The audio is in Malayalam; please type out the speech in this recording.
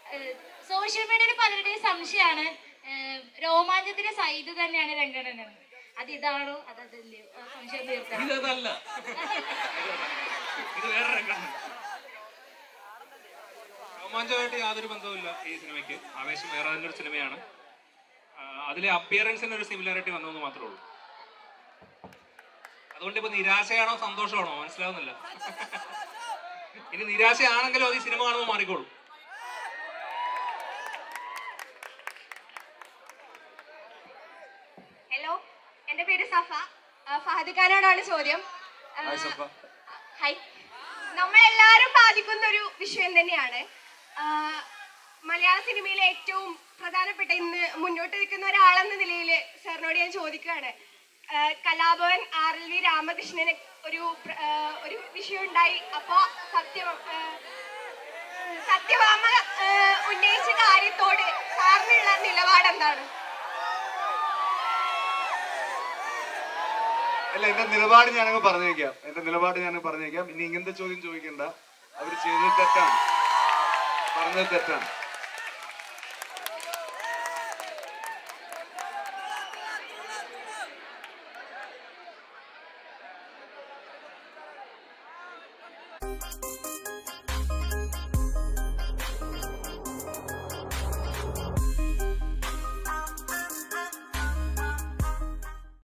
സോഷ്യൽ മീഡിയയിൽ പലരുടെയും സംശയമാണ് ഏഹ്, രോമാഞ്ചത്തിന്റെ സൈഡ് തന്നെയാണ് രംഗണൻ എന്ന് അത് ഇതാണോ അത് അതല്ലയോ ആ സംശയം തീർക്കണം ഇതല്ല ഇത് വേറെ രംഗമാണ് രോമാഞ്ചമായിട്ട് യാതൊരു ബന്ധവുമില്ല ഈ സിനിമയ്ക്ക് ആവേശം വേറെ തന്നെ ഒരു സിനിമയാണ് ആ, അതിലെ അപ്പിയറൻസിന് ഒരു സിമിലാരിറ്റി വന്നതെന്ന് മാത്രമേ ഉള്ളൂ അതുകൊണ്ട് ഇപ്പൊ നിരാശയാണോ സന്തോഷമാണോ മനസ്സിലാവുന്നില്ല ഇനി നിരാശയാണെങ്കിലും അത് ഈ സിനിമ കാണുമ്പോൾ മാറിക്കോളും ഹലോ എൻ്റെ പേര് സഫ ആ, ഫഹദ് ഖാനോടാണ് ചോദ്യം ആ, ഹായ് നമ്മളെല്ലാവരും ബാധിക്കുന്ന ഒരു വിഷയം തന്നെയാണ് ആ, മലയാള സിനിമയിലെ ഏറ്റവും പ്രധാനപ്പെട്ട ഇന്ന് മുന്നോട്ട് നിൽക്കുന്ന ഒരാളെന്ന നിലയിൽ സാറിനോട് ഞാൻ ചോദിക്കുകയാണ് ആ, കലാഭവൻ ആർ എൽ വി രാമകൃഷ്ണന് ഒരു പ്ര- ആ, ഒരു വിഷയം ഉണ്ടായി അപ്പോൾ സത്യം ആ, സത്യഭാമ ആ, ഉന്നയിച്ച കാര്യത്തോട് സാറിനുള്ള നിലപാട് എന്താണ് അല്ല എന്റെ നിലപാട് ഞാനങ്ങ് പറഞ്ഞേക്കാം എന്റെ നിലപാട് ഞാൻ പറഞ്ഞേക്കാം ഇനി ഇങ്ങനത്തെ ചോദ്യം ചോദിക്കണ്ട അവർ ചെയ്തത് തെറ്റാണ് പറഞ്ഞത് തെറ്റാണ്